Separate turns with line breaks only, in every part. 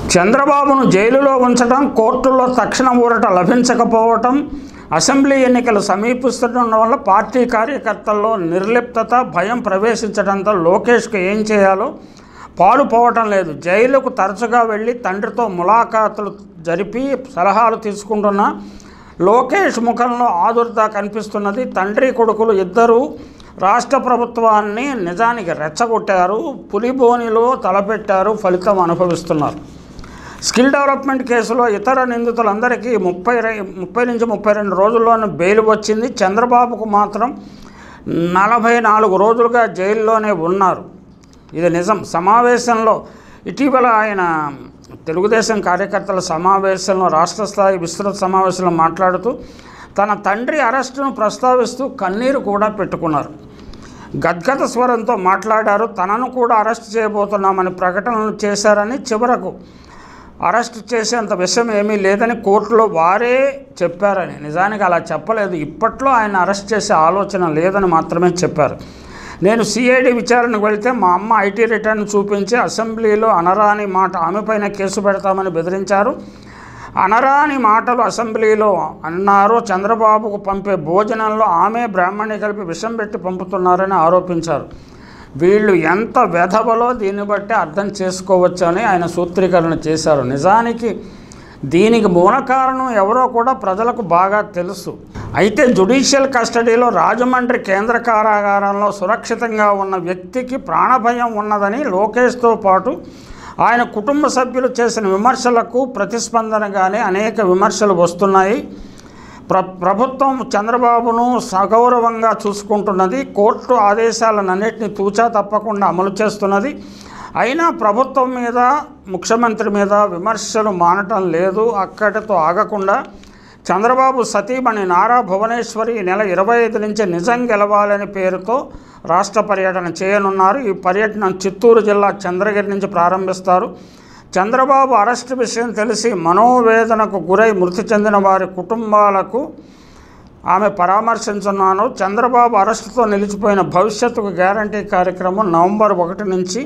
చంద్రబాబును జైలులో ఉంచడం కోర్టుల్లో తక్షణ ఊరట లభించకపోవటం అసెంబ్లీ ఎన్నికలు సమీపిస్తుండడం వల్ల పార్టీ కార్యకర్తల్లో నిర్లిప్తత భయం ప్రవేశించడంతో లోకేష్కు ఏం చేయాలో పాలు పోవటం లేదు జైలుకు తరచుగా వెళ్ళి తండ్రితో ములాఖాతులు జరిపి సలహాలు తీసుకుంటున్న లోకేష్ ముఖంలో ఆదుర్ద కనిపిస్తున్నది తండ్రి కొడుకులు ఇద్దరూ రాష్ట్ర ప్రభుత్వాన్ని నిజానికి రెచ్చగొట్టారు పులిబోనిలో తలపెట్టారు ఫలితం అనుభవిస్తున్నారు స్కిల్ డెవలప్మెంట్ కేసులో ఇతర నిందితులందరికీ ముప్పై రై- ముప్పై నుంచి ముప్పై రెండు రోజుల్లోనే బెయిల్ వచ్చింది చంద్రబాబుకు మాత్రం నలభై నాలుగు రోజులుగా జైల్లోనే ఉన్నారు ఇది నిజం సమావేశంలో ఇటీవల ఆయన తెలుగుదేశం కార్యకర్తల సమావేశంలో రాష్ట్ర స్థాయి విస్తృత సమావేశంలో మాట్లాడుతూ తన తండ్రి అరెస్టును ప్రస్తావిస్తూ కన్నీరు కూడా పెట్టుకున్నారు గద్గద స్వరంతో మాట్లాడారు తనను కూడా అరెస్ట్ చేయబోతున్నామని ప్రకటనలు చేశారని చివరకు అరెస్ట్ చేసేంత విషయం ఏమీ లేదని కోర్టులో వారే చెప్పారని నిజానికి అలా చెప్పలేదు ఇప్పట్లో ఆయన అరెస్ట్ చేసే ఆలోచన లేదని మాత్రమే చెప్పారు నేను సిఐడి విచారణకు వెళ్తే మా అమ్మ ఐటీ రిటర్న్ చూపించి అసెంబ్లీలో అనరాని మాట ఆమెపైన కేసు పెడతామని బెదిరించారు అనరాని మాటలు అసెంబ్లీలో అన్నారు చంద్రబాబుకు పంపే భోజనంలో ఆమె బ్రాహ్మణి కలిపి విషం పెట్టి పంపుతున్నారని ఆరోపించారు వీళ్ళు ఎంత వెధవలో దీన్ని బట్టి అర్థం చేసుకోవచ్చు అని ఆయన సూత్రీకరణ చేశారు నిజానికి దీనికి మూల కారణం ఎవరో కూడా ప్రజలకు బాగా తెలుసు అయితే జుడిషియల్ కస్టడీలో రాజమండ్రి కేంద్ర కారాగారంలో సురక్షితంగా ఉన్న వ్యక్తికి ప్రాణభయం ఉన్నదని లోకేష్తో పాటు ఆయన కుటుంబ సభ్యులు చేసిన విమర్శలకు ప్రతిస్పందనగానే అనేక విమర్శలు వస్తున్నాయి ప్ర ప్రభుత్వం చంద్రబాబును సగౌరవంగా చూసుకుంటున్నది కోర్టు ఆదేశాలన్నింటినీ తూచా తప్పకుండా అమలు చేస్తున్నది అయినా ప్రభుత్వం మీద ముఖ్యమంత్రి మీద విమర్శలు మానటం లేదు అక్కడితో ఆగకుండా చంద్రబాబు సతీమణి నారా భువనేశ్వరి ఈ నెల ఇరవై ఐదు నుంచి నిజం గెలవాలని పేరుతో రాష్ట్ర పర్యటన చేయనున్నారు ఈ పర్యటన చిత్తూరు జిల్లా చంద్రగిరి నుంచి ప్రారంభిస్తారు చంద్రబాబు అరెస్ట్ విషయం తెలిసి మనోవేదనకు గురై మృతి చెందిన వారి కుటుంబాలకు ఆమె పరామర్శించున్నాను చంద్రబాబు అరెస్టుతో నిలిచిపోయిన భవిష్యత్తుకు గ్యారంటీ కార్యక్రమం నవంబర్ ఒకటి నుంచి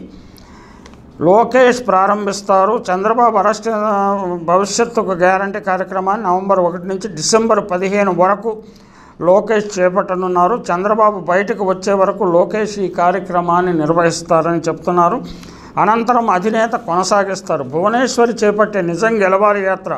లోకేష్ ప్రారంభిస్తారు చంద్రబాబు అరెస్ట్ ఆ, భవిష్యత్తుకు గ్యారంటీ కార్యక్రమాన్ని నవంబర్ ఒకటి నుంచి డిసెంబర్ పదిహేను వరకు లోకేష్ చేపట్టనున్నారు చంద్రబాబు బయటకు వచ్చే వరకు లోకేష్ ఈ కార్యక్రమాన్ని నిర్వహిస్తారని చెప్తున్నారు అనంతరం అధినేత కొనసాగిస్తారు భువనేశ్వరి చేపట్టే నిజం గెలవాలి యాత్ర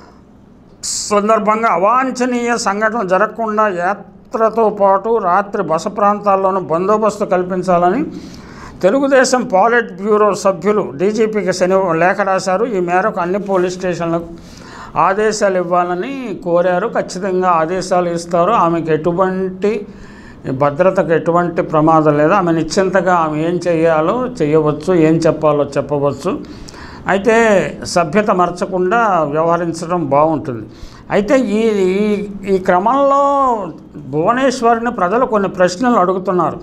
సందర్భంగా అవాంఛనీయ సంఘటన జరగకుండా యాత్రతో పాటు రాత్రి బస ప్రాంతాల్లోనూ బందోబస్తు కల్పించాలని తెలుగుదేశం పాలిట్ బ్యూరో సభ్యులు డీజీపీకి శని లేఖ రాశారు ఈ మేరకు అన్ని పోలీస్ స్టేషన్లకు ఆదేశాలు ఇవ్వాలని కోరారు ఖచ్చితంగా ఆదేశాలు ఇస్తారు ఆమెకు ఎటువంటి భద్రతకు ఎటువంటి ప్రమాదం లేదు ఆమె నిశ్చింతగా ఆమె ఏం చేయాలో చేయవచ్చు ఏం చెప్పాలో చెప్పవచ్చు అయితే సభ్యత మరచకుండా వ్యవహరించడం బాగుంటుంది అయితే ఈ ఈ ఈ క్రమంలో భువనేశ్వరిని ప్రజలు కొన్ని ప్రశ్నలు అడుగుతున్నారు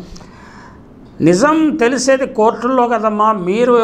నిజం తెలిసేది కోర్టుల్లో కదమ్మా మీరు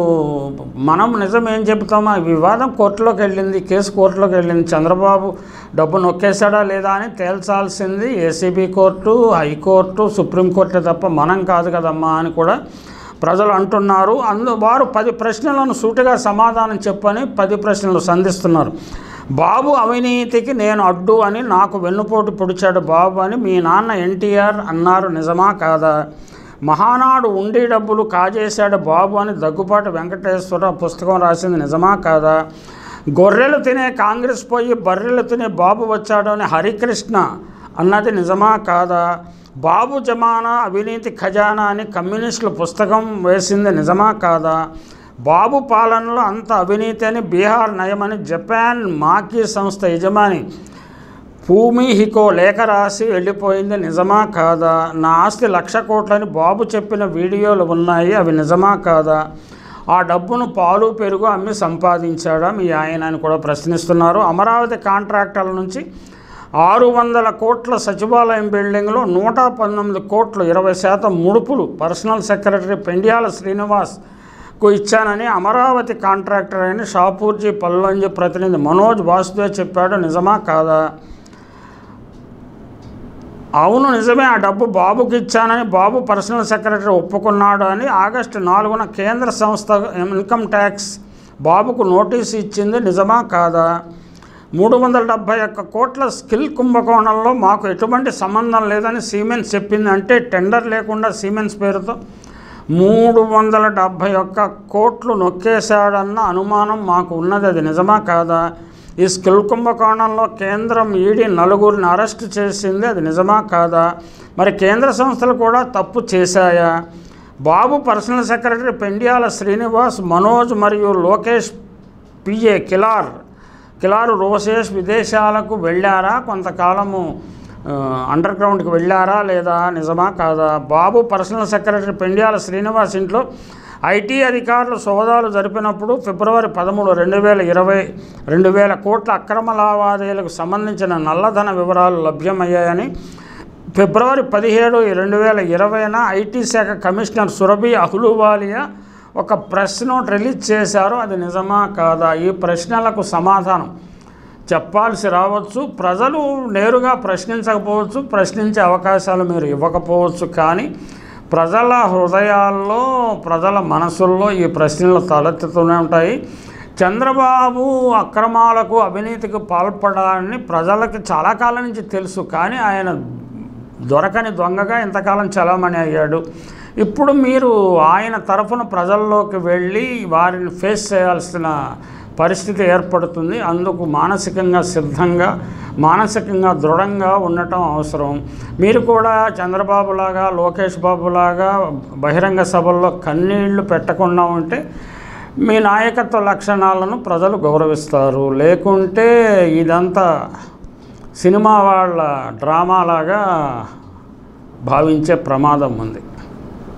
మనం నిజం ఏం చెబుతామా ఈ వివాదం కోర్టులోకి వెళ్ళింది కేసు కోర్టులోకి వెళ్ళింది చంద్రబాబు డబ్బు నొక్కేశాడా లేదా అని తేల్చాల్సింది ఏసీబీ కోర్టు హైకోర్టు సుప్రీంకోర్టు తప్ప మనం కాదు కదమ్మా అని కూడా ప్రజలు అంటున్నారు అందు వారు పది ప్రశ్నలను సూటిగా సమాధానం చెప్పని పది ప్రశ్నలు సంధిస్తున్నారు బాబు అవినీతికి నేను అడ్డు అని నాకు వెన్నుపోటు పొడిచాడు బాబు అని మీ నాన్న ఎన్టీఆర్ అన్నారు నిజమా కాదా మహానాడు ఉండి డబ్బులు కాజేశాడు బాబు అని దగ్గుపాటి వెంకటేశ్వర పుస్తకం రాసింది నిజమా కాదా గొర్రెలు తినే కాంగ్రెస్ పోయి బర్రెలు తినే బాబు వచ్చాడు అని హరికృష్ణ అన్నది నిజమా కాదా బాబు జమానా అవినీతి ఖజానా అని కమ్యూనిస్టుల పుస్తకం వేసింది నిజమా కాదా బాబు పాలనలో అంత అవినీతి అని బీహార్ నయమని జపాన్ మాకీ సంస్థ యజమాని భూమిహికో లేఖ రాసి వెళ్ళిపోయింది నిజమా కాదా నా ఆస్తి లక్ష కోట్లని బాబు చెప్పిన వీడియోలు ఉన్నాయి అవి నిజమా కాదా ఆ డబ్బును పాలు పెరుగు అమ్మి సంపాదించాడా మీ ఆయన అని కూడా ప్రశ్నిస్తున్నారు అమరావతి కాంట్రాక్టర్ల నుంచి ఆరు వందల కోట్ల సచివాలయం బిల్డింగ్లో నూట పంతొమ్మిది కోట్లు ఇరవై శాతం ముడుపులు పర్సనల్ సెక్రటరీ పెండ్యాల శ్రీనివాస్ కు ఇచ్చానని అమరావతి కాంట్రాక్టర్ అయిన షాపూర్జీ పల్లంజి ప్రతినిధి మనోజ్ వాసుదేవ్ చెప్పాడు నిజమా కాదా అవును నిజమే ఆ డబ్బు బాబుకి ఇచ్చానని బాబు పర్సనల్ సెక్రటరీ ఒప్పుకున్నాడు అని ఆగస్టు నాలుగున కేంద్ర సంస్థ ఇన్కమ్ ట్యాక్స్ బాబుకు నోటీసు ఇచ్చింది నిజమా కాదా మూడు వందల డెబ్భై ఒక్క కోట్ల స్కిల్ కుంభకోణంలో మాకు ఎటువంటి సంబంధం లేదని సీమెన్స్ చెప్పింది అంటే టెండర్ లేకుండా సీమెన్స్ పేరుతో మూడు వందల డెబ్భై ఒక్క కోట్లు నొక్కేశాడన్న అనుమానం మాకు ఉన్నది అది నిజమా కాదా ఈ స్కిల్ కుంభకోణంలో కేంద్రం ఈడీ నలుగురిని అరెస్ట్ చేసింది అది నిజమా కాదా మరి కేంద్ర సంస్థలు కూడా తప్పు చేశాయా బాబు పర్సనల్ సెక్రటరీ పెండియాల శ్రీనివాస్ మనోజ్ మరియు లోకేష్ పిఏ కిలార్ కిలారు రోసేష్ విదేశాలకు వెళ్ళారా కొంతకాలము ఆ, అండర్ గ్రౌండ్కి వెళ్ళారా లేదా నిజమా కాదా బాబు పర్సనల్ సెక్రటరీ పెండియాల శ్రీనివాస్ ఇంట్లో ఐటీ అధికారులు సోదాలు జరిపినప్పుడు ఫిబ్రవరి పదమూడు రెండు వేల ఇరవై రెండు వేల కోట్ల అక్రమ లావాదేవీలకు సంబంధించిన నల్లధన వివరాలు లభ్యమయ్యాయని ఫిబ్రవరి పదిహేడు రెండు వేల ఇరవైన ఐటీ శాఖ కమిషనర్ సురభి అహ్లూవాలియా ఒక ప్రెస్ నోట్ రిలీజ్ చేశారు అది నిజమా కాదా ఈ ప్రశ్నలకు సమాధానం చెప్పాల్సి రావచ్చు ప్రజలు నేరుగా ప్రశ్నించకపోవచ్చు ప్రశ్నించే అవకాశాలు మీరు ఇవ్వకపోవచ్చు కానీ ప్రజల హృదయాల్లో ప్రజల మనసుల్లో ఈ ప్రశ్నలు తలెత్తుతూనే ఉంటాయి చంద్రబాబు అక్రమాలకు అవినీతికి పాల్పడాన్ని ప్రజలకి చాలా కాలం నుంచి తెలుసు కానీ ఆయన దొరకని దొంగగా ఇంతకాలం చలామణి అయ్యాడు ఇప్పుడు మీరు ఆయన తరఫున ప్రజల్లోకి వెళ్ళి వారిని ఫేస్ చేయాల్సిన పరిస్థితి ఏర్పడుతుంది అందుకు మానసికంగా సిద్ధంగా మానసికంగా దృఢంగా ఉండటం అవసరం మీరు కూడా చంద్రబాబులాగా లోకేష్ బాబులాగా బహిరంగ సభల్లో కన్నీళ్లు పెట్టకుండా ఉంటే మీ నాయకత్వ లక్షణాలను ప్రజలు గౌరవిస్తారు లేకుంటే ఇదంతా సినిమా వాళ్ళ డ్రామాలాగా భావించే ప్రమాదం ఉంది